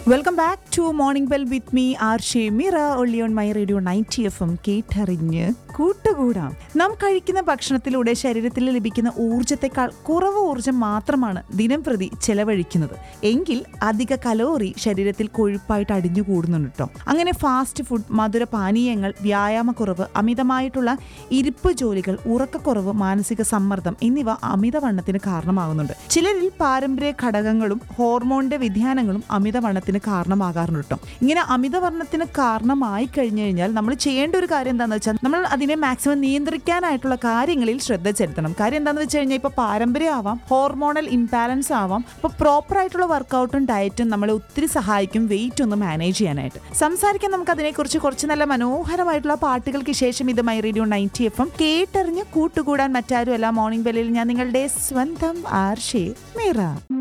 welcome back to Morning Bell with me R Shemira ഒള്ളി on My Radio ninety F M കേട്ടറിഞ്ഞ് കൂട്ടുകൂടാം നാം കഴിക്കുന്ന ഭക്ഷണത്തിലൂടെ ശരീരത്തിൽ ലഭിക്കുന്ന ഊർജത്തെക്കാൾ കുറവ് ഊർജം മാത്രമാണ് ദിനം പ്രതി ചെലവഴിക്കുന്നത് എങ്കിൽ അധിക കലോറി ശരീരത്തിൽ കൊഴുപ്പായിട്ട് അടിഞ്ഞുകൂടുന്നുണ്ട് കേട്ടോ അങ്ങനെ ഫാസ്റ്റ് ഫുഡ് മധുര പാനീയങ്ങൾ വ്യായാമക്കുറവ് അമിതമായിട്ടുള്ള ഇരിപ്പ് ജോലികൾ ഉറക്കക്കുറവ് മാനസിക സമ്മർദ്ദം എന്നിവ അമിതവണ്ണത്തിന് കാരണമാകുന്നുണ്ട് ചിലരിൽ പാരമ്പര്യ ഘടകങ്ങളും ഹോർമോണിന്റെ വ്യതിയാനങ്ങളും അമിതവണ്ണത്തിന് കാരണമാകാറുണ്ട് കേട്ടോ ഇങ്ങനെ അമിതവർണ്ണത്തിന് കാരണമായി കഴിഞ്ഞു കഴിഞ്ഞാൽ നമ്മൾ ചെയ്യേണ്ട ഒരു കാര്യം എന്താണെന്ന് വെച്ചാൽ നമ്മൾ അതിനെ മാക്സിമം നിയന്ത്രിക്കാനായിട്ടുള്ള കാര്യങ്ങളിൽ ശ്രദ്ധ ചെലുത്തണം കാര്യം എന്താണെന്ന് വെച്ച് കഴിഞ്ഞാൽ ഇപ്പോൾ പാരമ്പര്യം ആവാം ഹോർമോണൽ ഇംബാലൻസ് ആവാം അപ്പോൾ പ്രോപ്പർ ആയിട്ടുള്ള വർക്കൗട്ടും ഡയറ്റും നമ്മളെ ഒത്തിരി സഹായിക്കും വെയിറ്റ് ഒന്ന് മാനേജ് ചെയ്യാനായിട്ട് സംസാരിക്കാൻ നമുക്ക് അതിനെക്കുറിച്ച് കുറച്ച് നല്ല മനോഹരമായിട്ടുള്ള പാട്ടുകൾക്ക് ശേഷം ഇത് My Radio ninety F M കേട്ടറിഞ്ഞ് കൂട്ടുകൂടാൻ മറ്റാരുമല്ല മോർണിംഗ് ബെല്ലിൽ ഞാൻ നിങ്ങളുടെ സ്വന്തം ആർഷേ മീറ